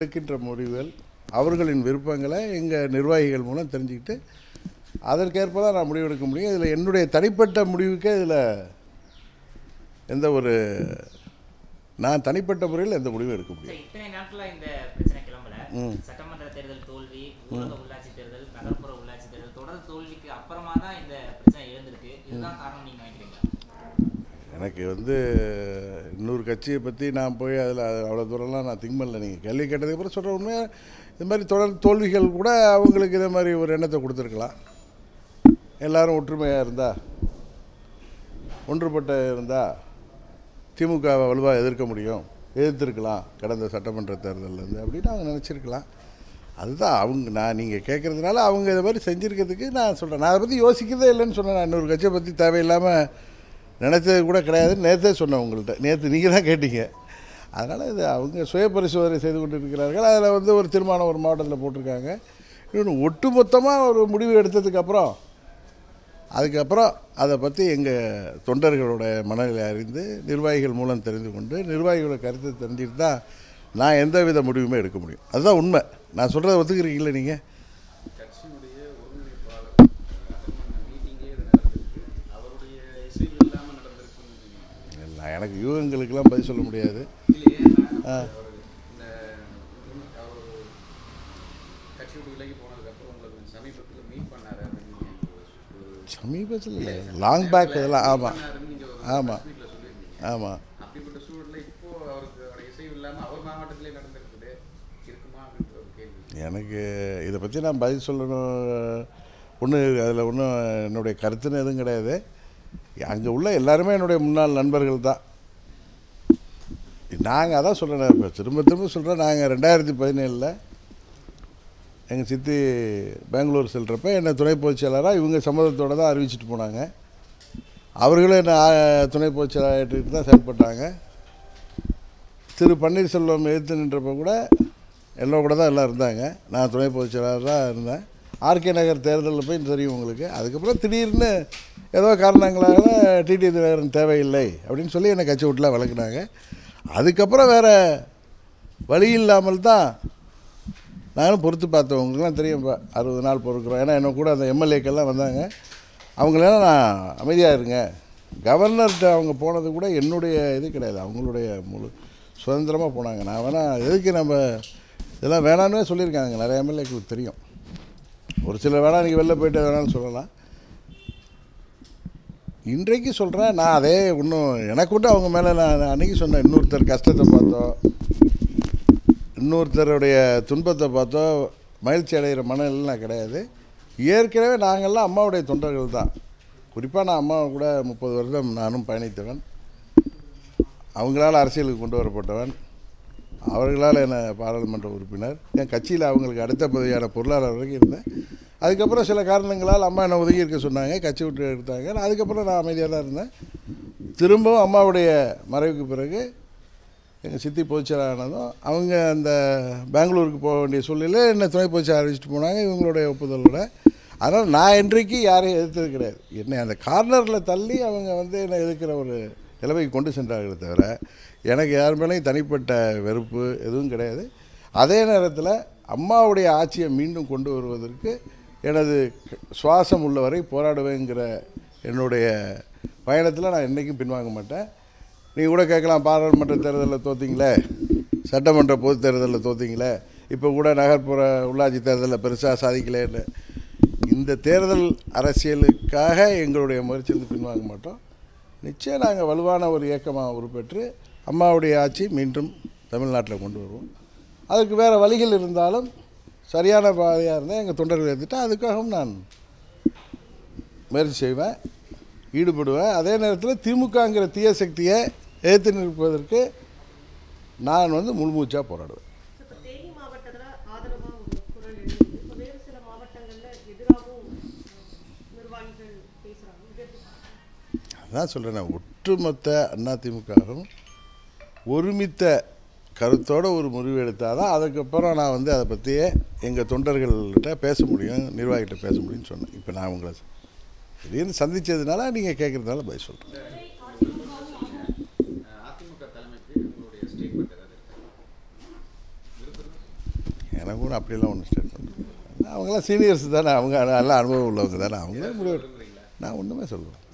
எடுக்கின்ற முடிவுகள் அவர்களின் விருப்பங்களை எங்கள் நிர்வாகிகள் மூலம் தெரிஞ்சுக்கிட்டு அதற்கேற்ப தான் நான் முடிவெடுக்க முடியும் இதில் என்னுடைய தனிப்பட்ட முடிவுக்கே இதில் எந்த ஒரு நான் தனிப்பட்ட முறையில் எந்த முடிவும் எடுக்க முடியும் சரி, இத்தனை நாட்களா இந்த பிரச்சனை கிளம்பல ம். சட்டமன்ற தேர்தல் தோல்வி ஊரக உள்ளாட்சி தேர்தல் நகர்ப்புற உள்ளாட்சி தேர்தல் தொடர் தோல்விக்கு அப்புறமா தான் இந்த பிரச்சனை எழுந்திருக்கு இதுதான் காரணம் நீங்க நினைக்கிறீங்களா எனக்கு வந்து இன்னொரு கட்சியை பற்றி நான் போய் அதில் அவ்வளோ தூரம்லாம் நான் திங்க் பண்ணல நீங்கள் கேள்வி கேட்டதுக்கு அப்புறம் சொல்கிற உண்மையாக இது மாதிரி தொடர் தோல்விகள் கூட அவங்களுக்கு இதே மாதிரி ஒரு எண்ணத்தை கொடுத்துருக்கலாம் எல்லாரும் ஒற்றுமையாக இருந்தா ஒன்றுபட்ட இருந்தா திமுகவை வலுவாக எதிர்க்க முடியும் எதிர்த்திருக்கலாம் கடந்த சட்டமன்ற தேர்தல்லேருந்து அப்படின்னு அவங்க நினச்சிருக்கலாம் அதுதான் அவங்க நான் நீங்கள் கேட்குறதுனால அவங்க இதை மாதிரி செஞ்சுருக்கிறதுக்கு நான் சொல்கிறேன் நான் அதை பற்றி யோசிக்கிறதே இல்லைன்னு சொன்னேன் நான் இன்னொரு கட்சியை பற்றி தேவையில்லாமல் நினச்சது கூட கிடையாது நேற்றே சொன்னேன் உங்கள்கிட்ட நேற்று நீங்கள் தான் கேட்டீங்க அதனால் இது அவங்க சுய பரிசோதனை செய்து கொண்டு இருக்கிறார்கள் அதில் வந்து ஒரு தீர்மானம் ஒரு மாவட்டத்தில் போட்டிருக்காங்க இன்னொன்று ஒட்டுமொத்தமாக ஒரு முடிவு எடுத்ததுக்கப்புறம் அதுக்கப்புறம் அதை பற்றி எங்கள் தொண்டர்களோட மனநிலை அறிந்து நிர்வாகிகள் மூலம் தெரிந்து கொண்டு நிர்வாகிகளோட கருத்தை தெரிஞ்சுட்டு தான் நான் எந்த வித முடிவுமே எடுக்க முடியும் அதுதான் உண்மை நான் சொல்கிறத ஒத்துக்கிறீங்களா நீங்கள் கட்சியினுடைய ஒருங்கிணைப்பாளர் மீட்டிங்கே இது நடந்திருக்கு அவருடைய இசை இல்லாமல் நடந்திருக்குன்னு நான் எனக்கு யூகங்களுக்கெல்லாம் பதில் சொல்ல முடியாது இல்லையே நான் அவர் இந்த அவர் கட்சி விட்டு விலகி போனதுக்கப்புறம் உங்களுக்கு சமீபத்தில் மீட் பண்ணாரு அப்படின்னு நீங்க ஒரு- சமீபத்தில் இல்லை லாங் பேக் இதெல்லாம் ஆமாம் பண்ணாருன்னு நீங்க ஒரு ஆமா. press meetல சொல்லியிருந்தீங்க ஆமாம் அப்படிப்பட்ட சூழல்ல இப்போ அவருக்கு அவருடைய இசை இல்லாமல் அவர் மாவட்டத்திலே நடந்திருக்குது இருக்குமா அப்படின்ற ஒரு கேள்வி எனக்கு இதை பற்றி நான் பதில் சொல்லணும் ஒன்று அதில் ஒன்றும் என்னுடைய கருத்துன்னு எதுவும் கிடையாது அங்கே உள்ள எல்லாருமே என்னுடைய முன்னாள் நண்பர்கள் தான் நாங்கள் அதான் சொல்கிறேன் இப்போ திரும்ப திரும்ப சொல்கிறேன் நாங்கள் ரெண்டாயிரத்தி பதினேழில் எங்கள் சித்தி பெங்களூர் செல்கிறப்ப என்னை துணை பொதுச் செயலாளராக இவங்க சம்மதத்தோடு தான் அறிவிச்சிட்டு போனாங்க அவர்களும் என்னை ஆ, துணை பொதுச் செயலாளர்கிட்ட தான் செயல்பட்டாங்க திரு பன்னீர்செல்வம் எதிர்த்து நின்றப்ப கூட என்னோட கூட தான் எல்லாம் இருந்தாங்க நான் துணை பொதுச் செயலாளராக இருந்தேன் ஆர்கே நகர் தேர்தலில் போய் தெரியும் உங்களுக்கு அதுக்கப்புறம் திடீர்னு ஏதோ காரணங்களால டிடி தினகரன் தேவையில்லை அப்படின்னு சொல்லி என்னை கட்சி விட்டுலாம் விளக்குனாங்க அதுக்கப்புறம் வேறு வழி இல்லாமல் தான் நானும் பொறுத்து பார்த்தேன் உங்களுக்குலாம் தெரியும் இப்போ அறுபது நாள் பொறுக்கிறோம் ஏன்னா என்ன கூட அந்த எம்எல்ஏக்கெல்லாம் வந்தாங்க அவங்களெல்லாம் நான் அமைதியாக இருங்க கவர்னர்கிட்ட அவங்க போனது கூட என்னுடைய இது கிடையாது அவங்களுடைய முழு சுதந்திரமாக போனாங்க நான் வேணால் எதுக்கு நம்ம இதெல்லாம் வேணான்னு சொல்லியிருக்காங்க நிறைய எம்எல்ஏக்கு தெரியும் ஒரு சிலர் வேணால் நீங்கள் வெளில போயிட்டு வேணாம்னு சொல்லலாம் இன்றைக்கு சொல்கிறேன் நான் அதே இன்னும் எனக்கு கூட அவங்க மேலே நான் அன்றைக்கி சொன்னேன் இன்னொருத்தர் கஷ்டத்தை பார்த்தோம் இன்னொருத்தருடைய துன்பத்தை பார்த்தோ மகிழ்ச்சி அடைகிற மனநிலை நான் கிடையாது ஏற்கனவே நாங்கள்லாம் அம்மாவுடைய தொண்டர்கள் தான் குறிப்பாக நான் அம்மாவை கூட முப்பது வருடம் நானும் பயணித்தவன் அவங்களால் அரசியலுக்கு கொண்டு வரப்பட்டவன் அவர்களால் என்னை பாராளுமன்ற உறுப்பினர் என் கட்சியில் அவங்களுக்கு அடுத்த பதவியான பொருளாளர் வரைக்கும் இருந்தேன் அதுக்கப்புறம் சில காரணங்களால் அம்மா என்னை ஒதுக்கி இருக்க சொன்னாங்க கட்சி விட்டு எடுத்தாங்க நான் அதுக்கப்புறம் நான் அமைதியாக தான் இருந்தேன் திரும்பவும் அம்மாவுடைய மறைவுக்கு பிறகு எங்கள் சித்தி பொதுச்செயலானதும் அவங்க அந்த பெங்களூருக்கு போக வேண்டிய சூழ்நிலையில் என்ன துணை பொதுச்செயலாளர் அறிவிச்சிட்டு போனாங்க இவங்களுடைய ஒப்புதலோட அதனால் நான் இன்றைக்கு யாரையும் எதிர்த்தது கிடையாது என்னை அந்த கார்னரில் தள்ளி அவங்க வந்து என்னை எதிர்க்கிற ஒரு நிலைமைக்கு கொண்டு சென்றார்களே தவிர எனக்கு யார் மேலேயும் தனிப்பட்ட வெறுப்பு எதுவும் கிடையாது அதே நேரத்தில் அம்மாவுடைய ஆட்சியை மீண்டும் கொண்டு வருவதற்கு எனது சுவாசம் உள்ளவரை போராடுவேங்கிற என்னுடைய பயணத்தில் நான் என்றைக்கும் பின்வாங்க மாட்டேன் நீங்கள் கூட கேட்கலாம் பாராளுமன்ற தேர்தலில் தோத்தீங்களே சட்டமன்ற பொதுத் தேர்தலில் தோத்தீங்களே இப்போ கூட நகர்ப்புற உள்ளாட்சி தேர்தலில் பெருசாக சாதிக்கலைன்னு இந்த தேர்தல் அரசியலுக்காக எங்களுடைய முயற்சியிலிருந்து பின்வாங்க மாட்டோம் நிச்சயம் நாங்கள் வலுவான ஒரு இயக்கமாக உருப்பெற்று அம்மாவுடைய ஆட்சி மீண்டும் தமிழ்நாட்டில் கொண்டு வருவோம் அதுக்கு வேறு வழிகள் இருந்தாலும் சரியான பாதையாக இருந்தால் எங்கள் தொண்டர்கள் எடுத்துட்டா அதுக்காகவும் நான் முயற்சி செய்வேன் ஈடுபடுவேன் அதே நேரத்தில் திமுகங்கிற தீய சக்தியை எதிர்த்து நிற்பதற்கு நான் வந்து முழுமூச்சாக போராடுவேன் இப்போ தேனி மாவட்டத்தில் ஆதரவாக ஒரு குரல் எழுது இப்போ வேறு சில மாவட்டங்களில் எதிராகவும் நிர்வாகிகள் பேசுகிறாங்க இது எப்படி பார்க்கறீங்க? அதான் சொல்கிறேன் ஒட்டுமொத்த அதிமுகவும் ஒருமித்த கருத்தோட ஒரு முடிவு எடுத்தால் தான் அதுக்கப்புறம் நான் வந்து அதை பற்றியே எங்கள் தொண்டர்கள்கிட்ட பேச முடியும் நிர்வாகிகிட்ட பேச முடியும்னு சொன்னேன் இப்போ நான் உங்களை திடீர்னு சந்தித்ததுனால நீங்கள் கேட்குறதுனால பதில் சொல்கிறேன் அதிமுக தலைமைக்கு உங்களுடைய ஸ்டேட்மெண்ட் ஏதாவது இருக்கா விருப்பம் எனக்கு கூட அப்படியெல்லாம் ஒன்றும் ஸ்டேட்மெண்ட் அவங்களாம் சீனியர்ஸ் தானே அவங்க நல்ல அனுபவம் உள்ளவங்க தானே அவங்களே முடிவு விரும்புறீங்களா நான் ஒன்றுமே சொல்லுவேன்